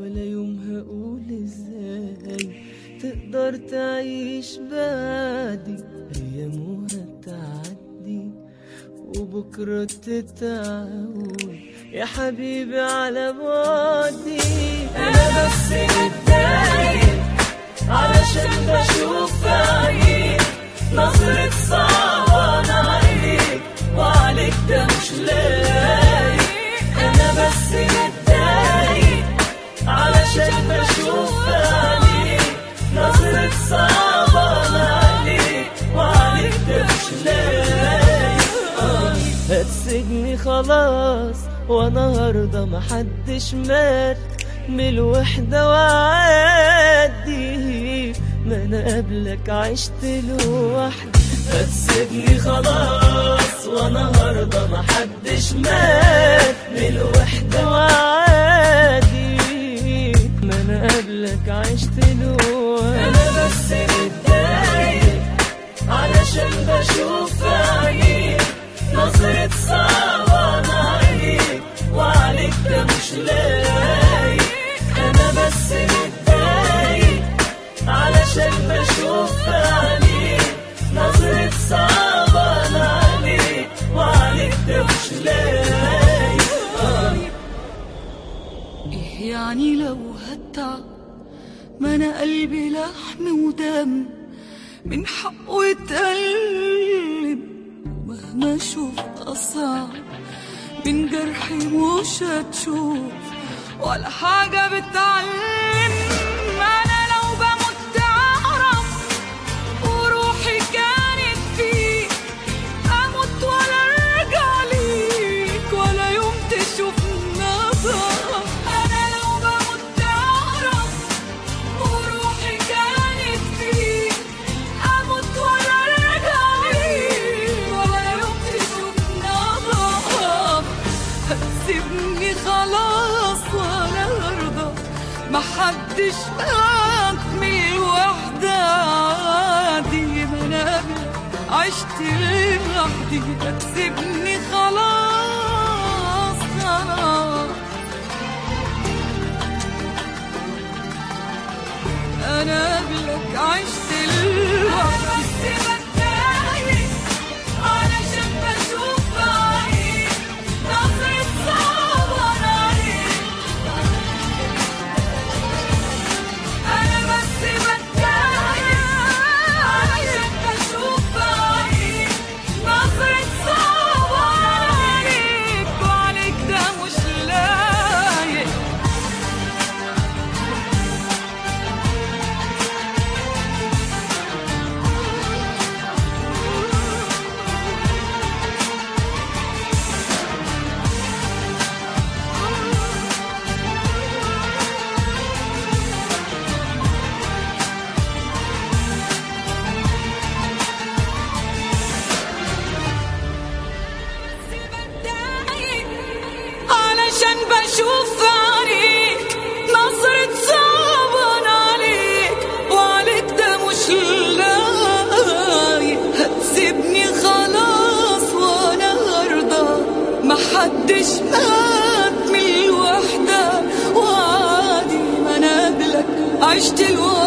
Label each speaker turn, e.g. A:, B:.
A: ولا يوم هقول ازاي تقدر تعيش بعدي ايام هتعدي وبكرة تتعود يا حبيبي على بعدي انا بس متضايق علشان بشوف في عينيك نظرة صعبان عليك وعليك ده مش لايق انا بس متضايق علشان بشوف في عينيك نظرة صعبان عليك وعليك ده مش لايق هتسجني خلاص وانا هرضى محدش مات من الوحدة وعادي ما انا قبلك عشت لوحدي هتسيبني خلاص وانا هرضى محدش مات من الوحدة وعادي ما انا قبلك عشت لوحدي انا بس متضايق علشان بشوف في عينيك نظرة صعبان عليك وعليك ده مش لايق انا بس متضايق علشان بشوف في عينيك نظرة صعبان عليك وعليك ده مش لايق
B: إيه يعني لو هتعب ما أنا قلبي لحم ودم من حقه يتقلب مهما أشوف أصعب من جرحي مش هتشوف ولا حاجة بتعلم أنا لو بموت تعرف وروحي كانت فيك أموت ولا أرجع ليك ولا يوم تشوف نظر أنا لو بموت تعرف وروحي كانت فيك أموت ولا أرجع ليك ولا يوم تشوف نظر هتسيبني خلاص ولا أرضى محدش مات من الوحدة عادي ما أنا قبلك عشت لوحدي هتسيبني خلاص خلاص أنا قبلك عشت لوحدي علشان بشوف عينيك نظرة صعبان عليك أنا بس بتضايق علشان بشوف عينيك نظرة صعبان عليك وعليك ده مش لايق علشان بشوف عليك نظرة صعبان عليك وعليك ده مش لايق هتسيبني خلاص وانا هرضى محدش مات من الوحدة وعادي ما انا قبلك عشت الوحدة